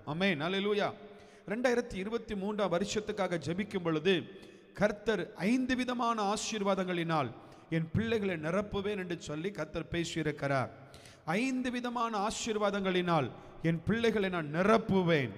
அமேன் அல்லேலூயா ரெண்டாயிரத்தி இருபத்தி மூன்றாம் வருஷத்துக்காக ஜெபிக்கும் பொழுது கர்த்தர் ஐந்து விதமான ஆசீர்வாதங்களினால் என் பிள்ளைகளை நிரப்புவேன் என்று சொல்லி கர்த்தர் பேசியிருக்கிறார் ஐந்து விதமான ஆசீர்வாதங்களினால் என் பிள்ளைகளை நான் நிரப்புவேன்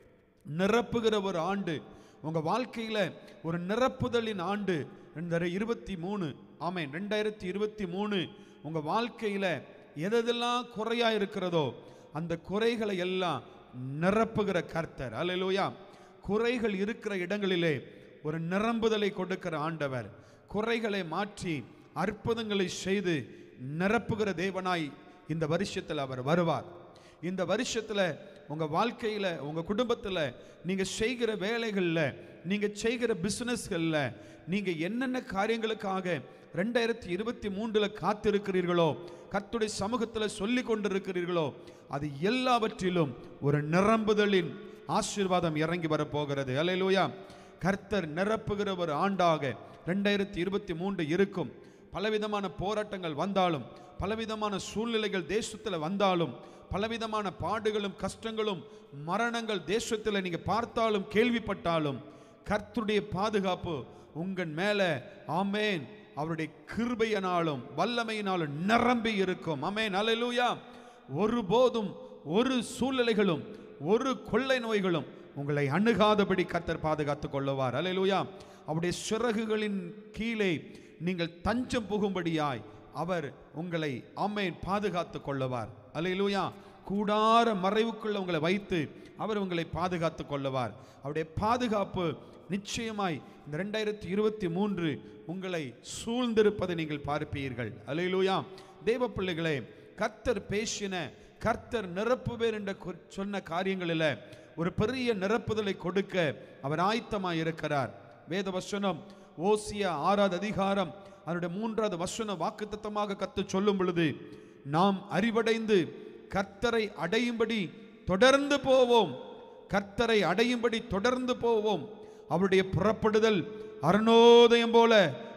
நிரப்புகிற ஒரு ஆண்டு உங்க வாழ்க்கையில ஒரு நிரப்புதலின் ஆண்டு ரெண்டாயிரம் இருபத்தி மூணு ஆமேன் ரெண்டாயிரத்தி இருபத்தி மூணு உங்க வாழ்க்கையில எதெல்லாம் குறையா இருக்கிறதோ அந்த குறைகளை எல்லாம் நிரப்புகிற கர்த்தர் அல்லேலூயா குறைகள் இருக்கிற இடங்களிலே ஒரு நிரம்புதலை கொடுக்கிற ஆண்டவர் குறைகளை மாற்றி அற்புதங்களை செய்து நிரப்புகிற தேவனாய் இந்த வருஷத்தில் அவர் வருவார் இந்த வருஷத்தில் உங்கள் வாழ்க்கையில் உங்கள் குடும்பத்தில் நீங்கள் செய்கிற வேலைகளில் நீங்கள் செய்கிற பிஸ்னஸ்களில் நீங்கள் என்னென்ன காரியங்களுக்காக ரெண்டாயிரத்தி இருபத்தி மூன்றில் காத்திருக்கிறீர்களோ கர்த்தருடைய சமூகத்தில் சொல்லி கொண்டிருக்கிறீர்களோ அது எல்லாவற்றிலும் ஒரு நிரம்புதலின் ஆசீர்வாதம் இறங்கி வரப்போகிறது அல்லேலூயா கர்த்தர் நிரப்புகிற ஒரு ஆண்டாக ரெண்டாயிரத்தி இருபத்தி மூன்று இருக்கும் பலவிதமான போராட்டங்கள் வந்தாலும் பலவிதமான சூழ்நிலைகள் தேசத்தில் வந்தாலும் பலவிதமான பாடுகளும் கஷ்டங்களும் மரணங்கள் தேசத்தில் நீங்க பார்த்தாலும் கேள்விப்பட்டாலும் கர்த்தருடைய பாதுகாப்பு உங்கள் மேல ஆமேன் அவருடைய கிருபையினாலும் வல்லமையினாலும் நிரம்பி இருக்கும் ஆமேன் அல்லேலூயா ஒருபோதும் ஒரு சூழ்நிலைகளும் ஒரு கொள்ளை நோய்களும் உங்களை அணுகாதபடி கர்த்தர் பாதுகாத்துக் கொள்ளுவார் அல்லேலூயா அவருடைய சிறகுகளின் கீழே நீங்கள் தஞ்சம் புகும்படியாய் அவர் உங்களை ஆமேன் பாதுகாத்துக் கொள்ளுவார் அல்லேலூயா கூடார மறைவுக்குள்ள உங்களை வைத்து அவர் உங்களை பாதுகாத்துக் கொள்ளுவார் அவருடைய பாதுகாப்பு நிச்சயமாய் இந்த ரெண்டாயிரத்தி இருபத்தி மூன்று உங்களை சூழ்ந்திருப்பதை நீங்கள் பார்ப்பீர்கள் அல்லேலூயா தேவ பிள்ளைகளே கர்த்தர் பேசின கர்த்தர் நிரப்புவேர் என்ற கொ- சொன்ன காரியங்களில் ஒரு பெரிய நிரப்புதலை கொடுக்க அவர் ஆயத்தமாய் இருக்கிறார் வேத வசனம் ஓசிய ஆறாவது அதிகாரம் அதனுடைய மூன்றாவது வசன வாக்குத்தத்தமாக கத்து சொல்லும் பொழுது நாம் அறிவடைந்து கர்த்தரை அடையும்படி தொடர்ந்து போவோம் கர்த்தரை அடையும்படி தொடர்ந்து போவோம் அவருடைய புறப்படுதல் அருணோதயம் போல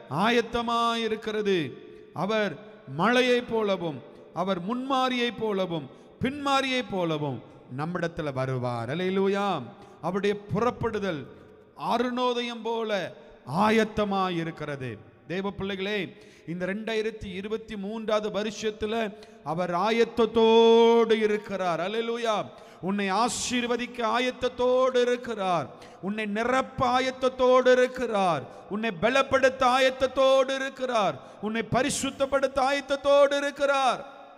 ஆயத்தமாயிருக்கிறது அவர் மழையைப் போலவும் அவர் முன்மாரியைப் போலவும் பின்மாரியைப் போலவும் நம்மிடத்தில் வருவார் அல்லேலூயா அவருடைய புறப்படுதல் அருணோதயம் போல ஆயத்தமாயிருக்கிறது தேவ பிள்ளைகளே இந்த ரெண்டாயிரத்தி இருபத்தி மூன்றாவது வருஷத்துல அவர் ஆயத்தத்தோடு இருக்கிறார் அல்லேலூயா உன்னை ஆசீர்வதிக்க ஆயத்தத்தோடு இருக்கிறார் உன்னை நிரப்ப ஆயத்தத்தோடு இருக்கிறார் உன்னை பலப்படுத்த ஆயத்தத்தோடு இருக்கிறார் உன்னை பரிசுத்தப்படுத்த ஆயத்தத்தோடு இருக்கிறார்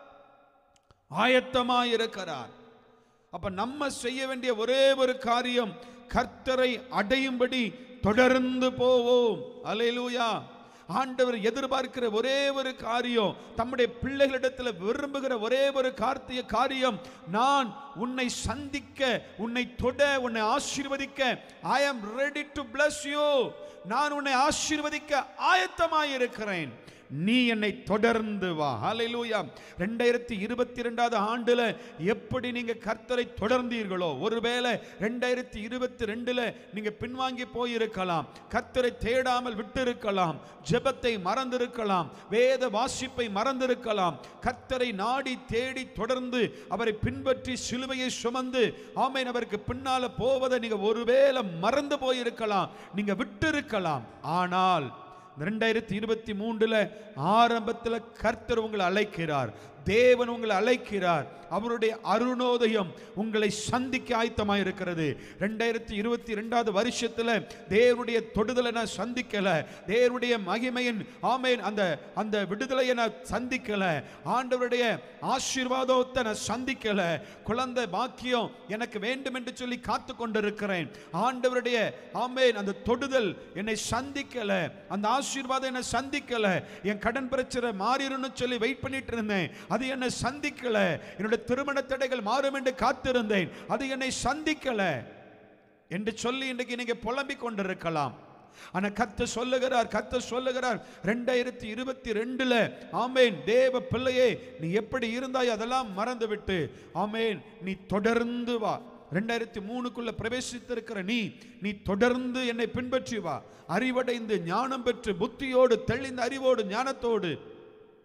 ஆயத்தமாய் இருக்கிறார் அப்ப நம்ம செய்ய வேண்டிய ஒரே ஒரு காரியம் கர்த்தரை அடையும்படி தொடர்ந்து போவோம் அல்லேலூயா ஆண்டவர் எதிர்பார்க்கிற ஒரே ஒரு காரியம் தம்முடைய பிள்ளைகளிடத்தில் விரும்புகிற ஒரே ஒரு கார்த்திய காரியம் நான் உன்னை சந்திக்க உன்னை தொட உன்னை ஆசீர்வதிக்க I am ready to bless you நான் உன்னை ஆசீர்வதிக்க ஆயத்தமாய் இருக்கிறேன் நீ என்னை தொடர்ந்து வா ஹalleluya ரெண்டாயிரத்தி இருபத்தி ரெண்டாவது ஆண்டுல எப்படி நீங்க கர்த்தரை தொடர்ந்தீர்களோ ஒருவேளை ரெண்டாயிரத்தி இருபத்தி ரெண்டுல நீங்க பின்வாங்கி போயிருக்கலாம் கர்த்தரை தேடாமல் விட்டிருக்கலாம் ஜெபத்தை மறந்திருக்கலாம் வேத வாசிப்பை மறந்திருக்கலாம் கர்த்தரை நாடி தேடி தொடர்ந்து அவரை பின்பற்றி சிலுவையை சுமந்து ஆமேன் அவருக்கு பின்னால போவதை நீங்க ஒருவேளை மறந்து போயிருக்கலாம் நீங்க விட்டிருக்கலாம் ஆனால் ரெண்டாயிரத்தி இருபத்தி மூன்றுல ஆரம்பத்தில் கர்த்தர் உங்களை அழைக்கிறார் தேவன் உங்களை அழைக்கிறார் அவருடைய அருணோதயம் உங்களை சந்திக்க ஆயத்தமாக இருக்கிறது ரெண்டாயிரத்தி இருபத்தி ரெண்டாவது வருஷத்துல தேவனுடைய தொடுதலை நான் சந்திக்கல தேவனுடைய மகிமையின் ஆமேன் அந்த அந்த விடுதலையை நான் சந்திக்கல ஆண்டவருடைய ஆசீர்வாதத்தை நான் சந்திக்கல குழந்தை பாக்கியம் எனக்கு வேண்டும் என்று சொல்லி காத்து கொண்டிருக்கிறேன் ஆண்டவருடைய ஆமேன் அந்த தொடுதல் என்னை சந்திக்கல அந்த ஆசீர்வாதம் என்னை சந்திக்கல என் கடன் பிரச்சனை மாறிடும்னு சொல்லி வெயிட் பண்ணிட்டு இருந்தேன் அது என்னை சந்திக்கல என்னுடைய திருமண தடைகள் மாறும் என்று காத்திருந்தேன் அது என்னை சந்திக்கல என்று சொல்லி இன்றைக்கு நீங்க புலம்பிக் கொண்டிருக்கலாம் ஆனா கத்த சொல்லுகிறார் கத்த சொல்லுகிறார் ரெண்டாயிரத்தி இருபத்தி ரெண்டுல ஆமேன் தேவ பிள்ளையே நீ எப்படி இருந்தாய் அதெல்லாம் மறந்து விட்டு ஆமேன் நீ தொடர்ந்து வா ரெண்டாயிரத்தி மூணுக்குள்ள பிரவேசித்திருக்கிற நீ நீ தொடர்ந்து என்னை பின்பற்றி வா அறிவடைந்து ஞானம் பெற்று புத்தியோடு தெளிந்த அறிவோடு ஞானத்தோடு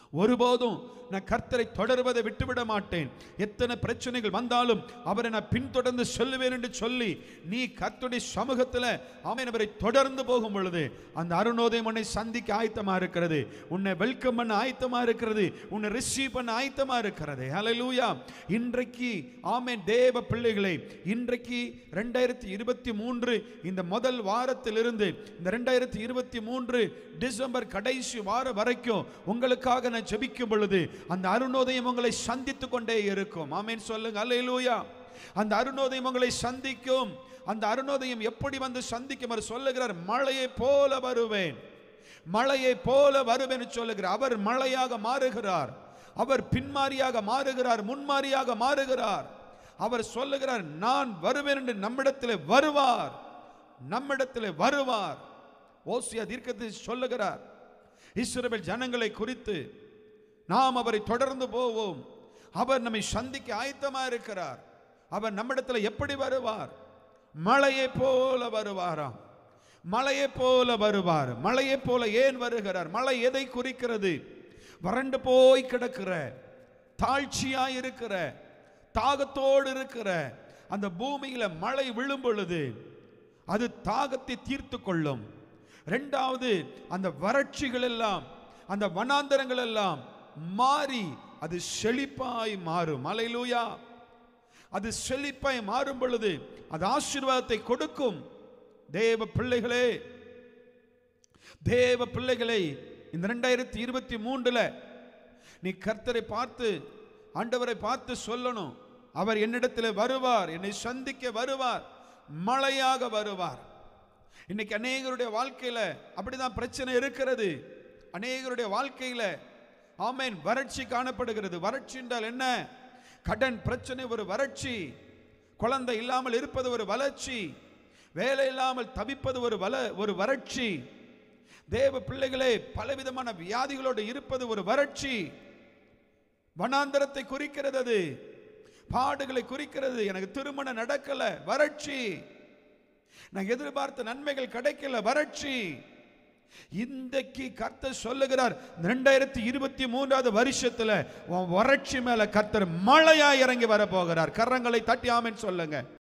ஒருபோதும் நான் கர்த்தரை தொடர்வதை விட்டுவிட மாட்டேன் எத்தனை பிரச்சனைகள் வந்தாலும் அவரை நான் பின்தொடர்ந்து செல்லுவேன் என்று சொல்லி நீ கர்த்தருடைய சமூகத்தில் அவன் அவரை தொடர்ந்து போகும் பொழுது அந்த அருணோதயம் உன்னை சந்திக்க ஆயத்தமா இருக்கிறது உன்னை வெல்கம் பண்ண ஆயத்தமா இருக்கிறது உன்னை ரிசீவ் பண்ண ஆயத்தமா இருக்கிறது ஹalleluya இன்றைக்கு ஆமென் தேவ பிள்ளைகளை இன்றைக்கு ரெண்டாயிரத்தி இருபத்தி மூன்று இந்த முதல் வாரத்திலிருந்து இந்த ரெண்டாயிரத்தி இருபத்தி மூன்று டிசம்பர் கடைசி வாரம் வரைக்கும் உங்களுக்காக நான் ஜெபிக்கும் பொழுது அந்த அருணோதயம் உங்களை சந்தித்து கொண்டே இருக்கும் ஆமென் சொல்லுங்க அல்லேலூயா அந்த அருணோதயம் உங்களை சந்திக்கும் அந்த அருணோதயம் எப்படி வந்து சந்திக்கும் அவர் சொல்லுகிறார் மழையை போல வருவேன் மழையை போல வருவேன் சொல்லுகிறார் அவர் மழையாக மாறுகிறார் அவர் பின்மாரியாக மாறுகிறார் முன்மாரியாக மாறுகிறார் அவர் சொல்லுகிறார் நான் வருவேன் என்று நம்மிடத்தில் வருவார் நம்மிடத்தில் வருவார் ஓசியா தீர்க்கத்தை சொல்லுகிறார் இஸ்ரவேல் ஜனங்களை குறித்து நாம் அவரை தொடர்ந்து போவோம் அவர் நம்மை சந்திக்க ஆயத்தமா இருக்கிறார் அவர் நம்மிடத்தில் எப்படி வருவார் மழையை போல வருவாராம் மழையை போல வருவார் மழையை போல ஏன் வருகிறார் மழை எதை குறிக்கிறது வறண்டு போய் கிடக்கிற தாழ்ச்சியாய் இருக்கிற தாகத்தோடு இருக்கிற அந்த பூமியில மழை விழும் பொழுது அது தாகத்தை தீர்த்து கொள்ளும் ரெண்டாவது அந்த வறட்சிகள் எல்லாம் அந்த வனாந்தரங்கள் எல்லாம் மாறி அது செழிப்பாய் மாறும் அலையிலூயா அது செழிப்பாய் மாறும் பொழுது அது ஆசீர்வாதத்தை கொடுக்கும் தேவ பிள்ளைகளே தேவ பிள்ளைகளை இந்த ரெண்டாயிரத்தி இருபத்தி மூன்றுல நீ கர்த்தரை பார்த்து ஆண்டவரை பார்த்து சொல்லணும் அவர் என்னிடத்தில் வருவார் என்னை சந்திக்க வருவார் மழையாக வருவார் இன்னைக்கு அநேகருடைய வாழ்க்கையில அப்படிதான் பிரச்சனை இருக்கிறது அநேகருடைய வாழ்க்கையில ஆமேன் வறட்சி காணப்படுகிறது வறட்சி என்றால் என்ன கடன் பிரச்சனை ஒரு வறட்சி குழந்தை இல்லாமல் இருப்பது ஒரு வளர்ச்சி வேலை இல்லாமல் தவிப்பது ஒரு வள ஒரு வறட்சி தேவ பிள்ளைகளே பலவிதமான வியாதிகளோடு இருப்பது ஒரு வறட்சி வனாந்தரத்தை குறிக்கிறது அது பாடுகளை குறிக்கிறது எனக்கு திருமணம் நடக்கல வறட்சி நான் எதிர்பார்த்த நன்மைகள் கிடைக்கல வறட்சி இன்றைக்கு கர்த்தர் சொல்லுகிறார் ரெண்டாயிரத்தி இருபத்தி மூன்றாவது வருஷத்துல உன் வறட்சி மேல கர்த்தர் மழையா இறங்கி வர போகிறார் கரங்களை தட்டி ஆமென் சொல்லுங்க